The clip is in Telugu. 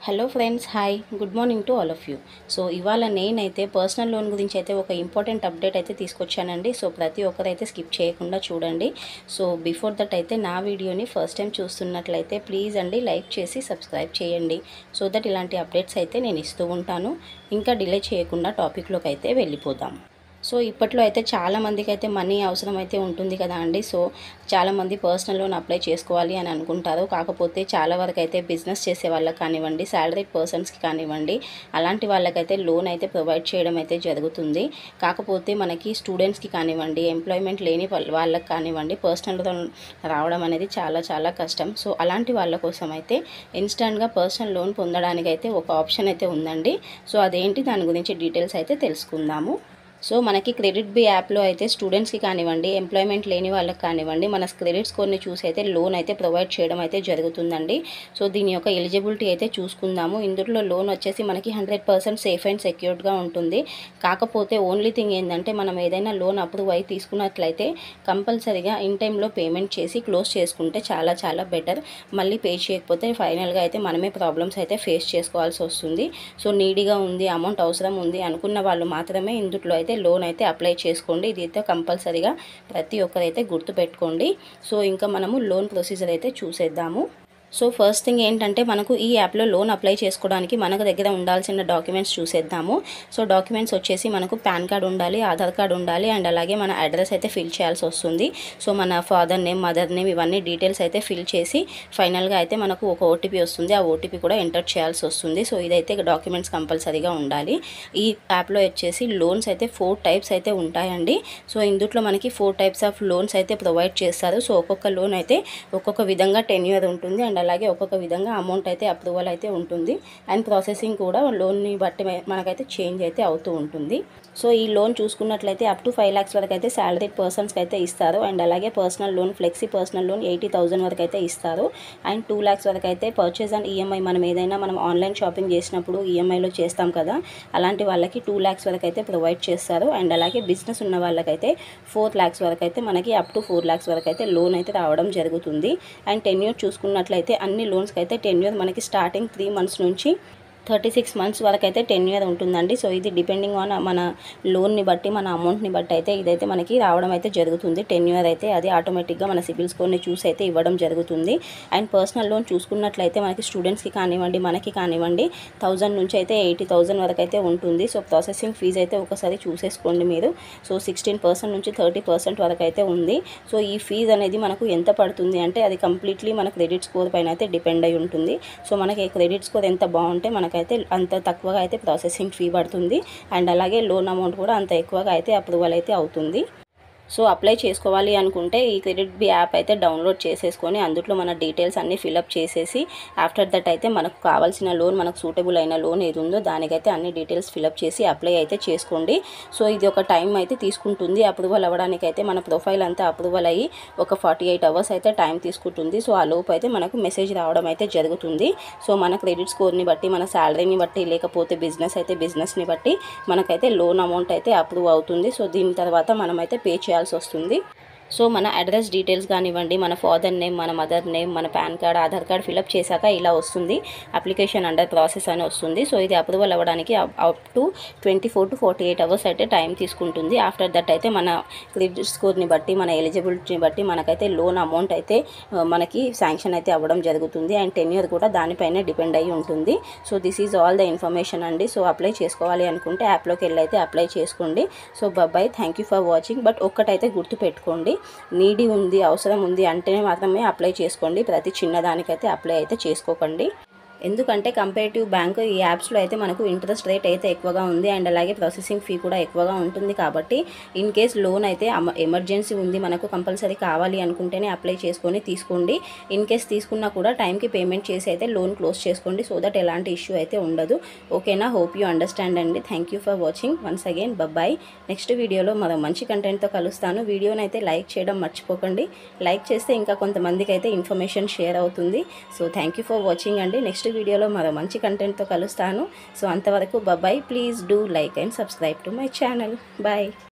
hello friends hi good morning to all of you so ఇవాళ నేనైతే పర్సనల్ లోన్ గురించి అయితే ఒక ఇంపార్టెంట్ అప్డేట్ అయితే తీసుకొచ్చానండి సో ప్రతి ఒక్కరైతే స్కిప్ చేయకుండా చూడండి సో బిఫోర్ దట్ అయితే నా వీడియోని ఫస్ట్ టైం చూస్తున్నట్లయితే ప్లీజ్ అండి లైక్ చేసి సబ్స్క్రైబ్ చేయండి సో దట్ ఇలాంటి అప్డేట్స్ అయితే నేను ఇస్తూ ఉంటాను ఇంకా డిలే చేయకుండా టాపిక్లోకి అయితే వెళ్ళిపోదాం సో ఇప్పట్లో అయితే చాలా మందికి అయితే మనీ అవసరం అయితే ఉంటుంది కదా అండి సో చాలామంది పర్సనల్ లోన్ అప్లై చేసుకోవాలి అని అనుకుంటారు కాకపోతే చాలా వరకు అయితే బిజినెస్ చేసే వాళ్ళకి కానివ్వండి శాలరీ పర్సన్స్కి కానివ్వండి అలాంటి వాళ్ళకైతే లోన్ అయితే ప్రొవైడ్ చేయడం అయితే జరుగుతుంది కాకపోతే మనకి స్టూడెంట్స్కి కానివ్వండి ఎంప్లాయ్మెంట్ లేని వాళ్ళ- వాళ్ళకి కానివ్వండి పర్సనల్ లోన్ రావడం అనేది చాలా చాలా కష్టం సో అలాంటి వాళ్ళ కోసం అయితే ఇన్స్టెంట్గా పర్సనల్ లోన్ పొందడానికి అయితే ఒక ఆప్షన్ అయితే ఉందండి సో అదేంటి దాని గురించి డీటెయిల్స్ అయితే తెలుసుకుందాము సో మనకి క్రెడిట్ బి యాప్లో అయితే స్టూడెంట్స్కి కానివ్వండి ఎంప్లాయ్మెంట్ లేని వాళ్ళకి కానివ్వండి మన క్రెడిట్ స్కోర్ని చూసి అయితే లోన్ అయితే ప్రొవైడ్ చేయడం అయితే జరుగుతుందండి సో దీని యొక్క ఎలిజిబిలిటీ అయితే చూసుకుందాము ఇందులో లోన్ వచ్చేసి మనకి హండ్రెడ్ పర్సెంట్ సేఫ్ అండ్ సెక్యూర్డ్గా ఉంటుంది కాకపోతే ఓన్లీ థింగ్ ఏంటంటే మనం ఏదైనా లోన్ అప్రూవ్ అయి తీసుకున్నట్లయితే కంపల్సరీగా ఇన్ టైంలో పేమెంట్ చేసి క్లోజ్ చేసుకుంటే చాలా చాలా బెటర్ మళ్ళీ పే చేయకపోతే ఫైనల్గా అయితే మనమే ప్రాబ్లమ్స్ అయితే ఫేస్ చేసుకోవాల్సి వస్తుంది సో నీడీగా ఉంది అమౌంట్ అవసరం ఉంది అనుకున్న వాళ్ళు మాత్రమే ఇందులో అయితే లోన్ అయితే అప్లై చేసుకోండి ఇది అయితే కంపల్సరీగా ప్రతి ఒక్కరైతే గుర్తుపెట్టుకోండి సో ఇంకా మనము లోన్ ప్రొసీజర్ అయితే చూసేద్దాము సో ఫస్ట్ థింగ్ ఏంటంటే మనకు ఈ యాప్లో లోన్ అప్లై చేసుకోవడానికి మనకు దగ్గర ఉండాల్సిన డాక్యుమెంట్స్ చూసేద్దాము సో డాక్యుమెంట్స్ వచ్చేసి మనకు పాన్ కార్డ్ ఉండాలి ఆధార్ కార్డ్ ఉండాలి అండ్ అలాగే మన అడ్రస్ అయితే ఫిల్ చేయాల్సి వస్తుంది సో మన ఫాదర్ నేమ్ మదర్ నేమ్ ఇవన్నీ డీటెయిల్స్ అయితే ఫిల్ చేసి ఫైనల్గా అయితే మనకు ఒక ఓటీపీ వస్తుంది ఆ ఓటీపీ కూడా ఎంటర్ చేయాల్సి వస్తుంది సో ఇదైతే డాక్యుమెంట్స్ కంపల్సరీగా ఉండాలి ఈ యాప్లో వచ్చేసి లోన్స్ అయితే ఫోర్ టైప్స్ అయితే ఉంటాయండి సో ఇందులో మనకి ఫోర్ టైప్స్ ఆఫ్ లోన్స్ అయితే ప్రొవైడ్ చేస్తారు సో ఒక్కొక్క లోన్ అయితే ఒక్కొక్క విధంగా టెన్ ఇయర్ ఉంటుంది అండ్ అలాగే ఒక్కొక్క విధంగా అమౌంట్ అయితే అప్రూవల్ అయితే ఉంటుంది అండ్ ప్రాసెసింగ్ కూడా లోన్ని బట్టి మనకైతే చేంజ్ అయితే అవుతూ ఉంటుంది సో ఈ లోన్ చూసుకున్నట్లయితే అప్ టు ఫైవ్ ల్యాక్స్ వరకు అయితే శాలరీ పర్సన్స్కి అయితే ఇస్తారు అండ్ అలాగే personal loan flexi personal loan eighty thousand వరకు అయితే ఇస్తారు అండ్ టూ ల్యాక్స్ వరకు అయితే పర్చేజ్ అండ్ ఈఎంఐ మనం ఏదైనా మనం ఆన్లైన్ షాపింగ్ చేసినప్పుడు ఈఎంఐలో చేస్తాం కదా అలాంటి వాళ్ళకి టూ ల్యాక్స్ వరకు అయితే ప్రొవైడ్ చేస్తారు అండ్ అలాగే బిజినెస్ ఉన్న వాళ్ళకైతే ఫోర్ ల్యాక్స్ వరకు అయితే మనకి అప్ టు ఫోర్ ల్యాక్స్ వరకు అయితే లోన్ అయితే రావడం జరుగుతుంది అండ్ టెన్ ఇయర్ చూసుకున్నట్లయితే అన్ని లోన్స్కి అయితే టెన్ ఇయర్ మనకి స్టార్టింగ్ త్రీ మంత్స్ నుంచి థర్టీ సిక్స్ మంత్స్ వరకు అయితే టెన్ ఇయర్ ఉంటుందండి సో ఇది డిపెండింగ్ ఆన్ మన లోన్ని బట్టి మన అమౌంట్ని బట్టి అయితే ఇదైతే మనకి రావడం అయితే జరుగుతుంది టెన్ ఇయర్ అయితే అది ఆటోమేటిక్గా మన సిబిల్ స్కోర్ని చూసి అయితే ఇవ్వడం జరుగుతుంది అండ్ పర్సనల్ లోన్ చూసుకున్నట్లయితే మనకి స్టూడెంట్స్కి కానివ్వండి మనకి కానివ్వండి థౌజండ్ నుంచి అయితే ఎయిటీ థౌజండ్ వరకు అయితే ఉంటుంది సో ప్రాసెసింగ్ ఫీజు అయితే ఒకసారి చూసేసుకోండి మీరు సో సిక్స్టీన్ పర్సెంట్ నుంచి థర్టీ పర్సెంట్ వరకు అయితే ఉంది సో ఈ ఫీజు అనేది మనకు ఎంత పడుతుంది అంటే అది కంప్లీట్లీ మన క్రెడిట్ స్కోర్ పైన అయితే డిపెండ్ అయి ఉంటుంది సో మనకి క్రెడిట్ స్కోర్ ఎంత బాగుంటే మనకైతే అంత తక్కువగా అయితే ప్రాసెసింగ్ ఫీ పడుతుంది అండ్ అలాగే లోన్ అమౌంట్ కూడా అంత ఎక్కువగా అయితే అప్రూవల్ అయితే అవుతుంది సో అప్లై చేసుకోవాలి అనుకుంటే ఈ క్రెడిట్ బి యాప్ అయితే డౌన్లోడ్ చేసేసుకొని అందులో మన డీటెయిల్స్ అన్నీ ఫిలప్ చేసేసి ఆఫ్టర్ దట్ అయితే మనకు కావాల్సిన లోన్ మనకు సూటబుల్ అయిన లోన్ ఏది ఉందో దానికైతే అన్ని డీటెయిల్స్ ఫిలప్ చేసి అప్లై అయితే చేసుకోండి సో ఇది ఒక టైం అయితే తీసుకుంటుంది అప్రూవల్ అవ్వడానికి అయితే మన ప్రొఫైల్ అంతా అప్రూవల్ అయ్యి ఒక ఫార్టీ ఎయిట్ అవర్స్ అయితే టైం తీసుకుంటుంది సో ఆ లోపు అయితే మనకు మెసేజ్ రావడం అయితే జరుగుతుంది సో మన క్రెడిట్ స్కోర్ని బట్టి మన శాలరీని బట్టి లేకపోతే బిజినెస్ అయితే బిజినెస్ని బట్టి మనకైతే లోన్ అమౌంట్ అయితే అప్రూవ్ అవుతుంది సో దీని తర్వాత మనమైతే పే చేయాల్సి వస్తుంది సో మన అడ్రస్ డీటెయిల్స్ కానివ్వండి మన ఫాదర్ నేమ్ మన మదర్ నేమ్ మన PAN card Aadhaar card fill up చేశాక ఇలా వస్తుంది అప్లికేషన్ అండర్ ప్రాసెస్ అని వస్తుంది సో ఇది అప్రూవల్ అవ్వడానికి up to twenty four to forty eight hours అయితే టైం తీసుకుంటుంది ఆఫ్టర్ దట్ అయితే మన క్రెడిట్ స్కోర్ని బట్టి మన ఎలిజిబిలిటీని బట్టి మనకైతే లోన్ అమౌంట్ అయితే ఆ, మనకి శాంక్షన్ అయితే అవ్వడం జరుగుతుంది అండ్ టెన్ ఇయర్ కూడా దానిపైనే డిపెండ్ అయ్యి ఉంటుంది so this is all the information అండి సో అప్లై చేసుకోవాలి అనుకుంటే యాప్లోకి వెళ్ళి అయితే అప్లై చేసుకోండి so bye thank you for watching but ఒక్కటైతే గుర్తుపెట్టుకోండి నీడీ ఉంది అవసరం ఉంది అంటేనే మాత్రమే అప్లై చేసుకోండి ప్రతి చిన్నదానికైతే అప్లై అయితే చేసుకోకండి ఎందుకంటే కంపేరిటివ్ బ్యాంక్ ఈ యాప్స్లో అయితే మనకు ఇంట్రెస్ట్ రేట్ అయితే ఎక్కువగా ఉంది అండ్ అలాగే ప్రాసెసింగ్ ఫీ కూడా ఎక్కువగా ఉంటుంది కాబట్టి ఇన్ కేస్ లోన్ అయితే అమ- ఎమర్జెన్సీ ఉంది మనకు కంపల్సరీ కావాలి అనుకుంటేనే అప్లై చేసుకొని తీసుకోండి ఇన్ కేస్ తీసుకున్నా కూడా టైంకి పేమెంట్ చేసి అయితే లోన్ క్లోజ్ చేసుకోండి సో దట్ ఎలాంటి ఇష్యూ అయితే ఉండదు ఓకేనా హోప్ యూ అండర్స్టాండ్ అండి thank you for watching once again bye next వీడియోలో మరో మంచి కంటెంట్తో కలుస్తాను వీడియోని అయితే లైక్ చేయడం మర్చిపోకండి లైక్ చేస్తే ఇంకా కొంతమందికి అయితే ఇన్ఫర్మేషన్ షేర్ అవుతుంది so thank you for watching అండి నెక్స్ట్ వీడియోలో మరో మంచి కంటెంట్తో కలుస్తాను సో అంతవరకు bye please do like and subscribe to my channel bye